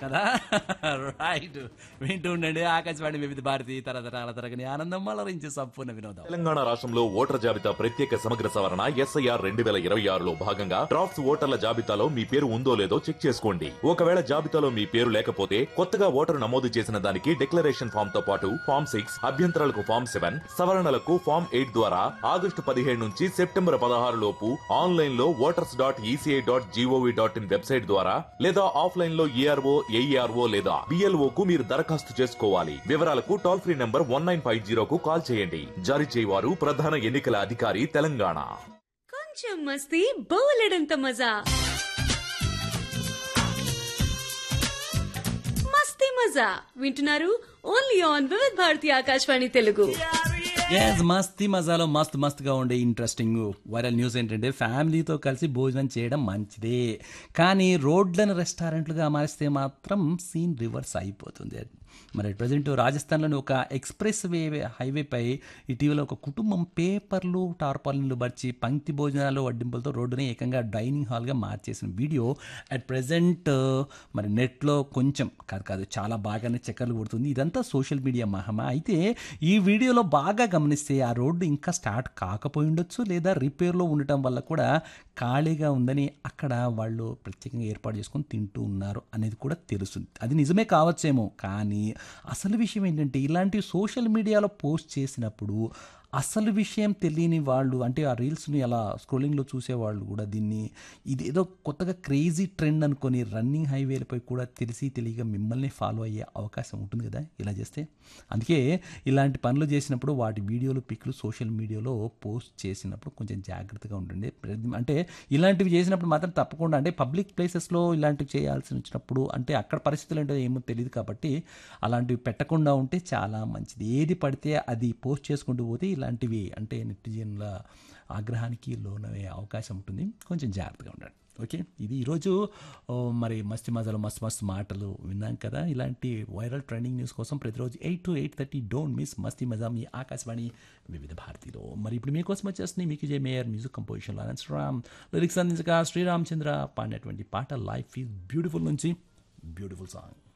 కదా రైట్ వింటూ ఉండండి ఆకాశవాణి వివిధ భారతి తరతరాల తరగని ఆనందం అలరించే సంపూర్ణ వినోదం తెలంగాణ రాష్ట్రంలో ఓటర్ జాబితా ప్రత్యేక సమగ్ర సవరణ ఎస్ఐఆర్ రెండు వేల ఇరవై ఆరులో భాగంగా డ్రాఫ్ట్స్ ఓటర్ల జాబితాలో మీ పేరు ఉందో లేదో చెక్ చేసుకోండి ఒకవేళ జాబితాలో మీ పేరు లేకపోతే కొత్తగా ఓటరు నమోదు చేసిన దానికి డిక్లరేషన్ ఫామ్ తో పాటు ఫామ్ సిక్స్ అభ్యంతరాలకు ఫామ్ సెవెన్ సవరణలకు ఫామ్ ఎయిట్ ద్వారా ఆగస్టు పదిహేడు నుంచి సెప్టెంబర్ పదహారు లోపు ఆన్లైన్ లో voters dot ECI dot gov dot in website ద్వారా లేదా ఆఫ్లైన్ లో ఏఆర్ఓ ఏఈఆర్ఓ లేదా బిఎల్ఓ కు మీరు దరఖాస్తు చేసుకోవాలి వివరాలకు toll free number one nine five జీరోకు కాల్ చేయండి జారీ చేయవారు ప్రధాన ఎన్నికల అధికారి తెలంగాణ కొంచెం మస్తీ బోలెడంత మజా మస్తీ మజా వింటున్నారు ఓన్లీ ఆన్ వివిధ భారతి ఆకాశవాణి తెలుగు ఎస్ మస్తీ మజాలో మస్తు మస్తుగా ఉండే ఇంట్రెస్టింగ్ వైరల్ న్యూస్ ఏంటంటే ఫ్యామిలీతో కలిసి భోజనం చేయడం మంచిదే కానీ రోడ్లను రెస్టారెంట్లుగా మారిస్తే మాత్రం సీన్ రివర్స్ అయిపోతుంది మరి ప్రజెంట్ రాజస్థాన్లోని ఒక ఎక్స్ప్రెస్ వే హైవేపై ఇటీవల ఒక కుటుంబం పేపర్లు టార్పాలిన్లు బర్చి పంక్తి భోజనాలు వడ్డింపులతో రోడ్డుని ఏకంగా డైనింగ్ హాల్గా మార్చేసిన వీడియో అట్ ప్రజెంట్ మరి నెట్లో కొంచెం కాదు కాదు చాలా బాగానే చక్కర్లు కొడుతుంది ఇదంతా సోషల్ మీడియా మహమా అయితే ఈ వీడియోలో బాగా గమనిస్తే ఆ రోడ్డు ఇంకా స్టార్ట్ కాకపోయి ఉండొచ్చు లేదా రిపేర్లో ఉండటం వల్ల కూడా ఖాళీగా ఉందని అక్కడ వాళ్ళు ప్రత్యేకంగా ఏర్పాటు చేసుకొని తింటూ ఉన్నారు అనేది కూడా తెలుస్తుంది అది నిజమే కావచ్చేమో కానీ అసలు విషయం ఏంటంటే ఇలాంటి సోషల్ మీడియాలో పోస్ట్ చేసినప్పుడు అసలు విషయం తెలియని వాళ్ళు అంటే ఆ రీల్స్ని అలా స్క్రోలింగ్లో చూసేవాళ్ళు కూడా దీన్ని ఇదేదో కొత్తగా క్రేజీ ట్రెండ్ అనుకొని రన్నింగ్ హైవేలపై కూడా తెలిసి తెలియక మిమ్మల్ని ఫాలో అయ్యే అవకాశం ఉంటుంది కదా ఇలా చేస్తే అందుకే ఇలాంటి పనులు చేసినప్పుడు వాటి వీడియోలు పిక్లు సోషల్ మీడియాలో పోస్ట్ చేసినప్పుడు కొంచెం జాగ్రత్తగా ఉండండి ప్రతి- అంటే ఇలాంటివి చేసినప్పుడు మాత్రం తప్పకుండా అంటే పబ్లిక్ ప్లేసెస్లో ఇలాంటివి చేయాల్సి వచ్చినప్పుడు అంటే అక్కడ పరిస్థితులు ఏంటో ఏమో తెలియదు కాబట్టి అలాంటివి పెట్టకుండా ఉంటే చాలా మంచిది ఏది పడితే అది పోస్ట్ చేసుకుంటూ పోతే ఇలాంటివి అంటే నెటిజన్ల ఆగ్రహానికి లోనయ్యే అవకాశం ఉంటుంది కొంచెం జాగ్రత్తగా ఉండండి ఓకే ఇది ఈరోజు ఓ, మరి మస్తు మజాలు మస్తు మస్తు మాటలు విన్నాం కదా ఇలాంటి వైరల్ ట్రెండింగ్ న్యూస్ కోసం ప్రతిరోజు eight to eight thirty don't miss మస్తీ మజా మీ ఆకాశవాణి వివిధ భారతిలో మరి ఇప్పుడు మీకోసం వచ్చేస్తుంది మీకు జే మేయర్ మ్యూజిక్ కంపోజిషన్లో అనంత్ రామ్ లిరిక్స్ అందించగా శ్రీరామచంద్ర పాడినటువంటి పాట లైఫ్ ఈజ్ బ్యూటిఫుల్ నుంచి బ్యూటిఫుల్ సాంగ్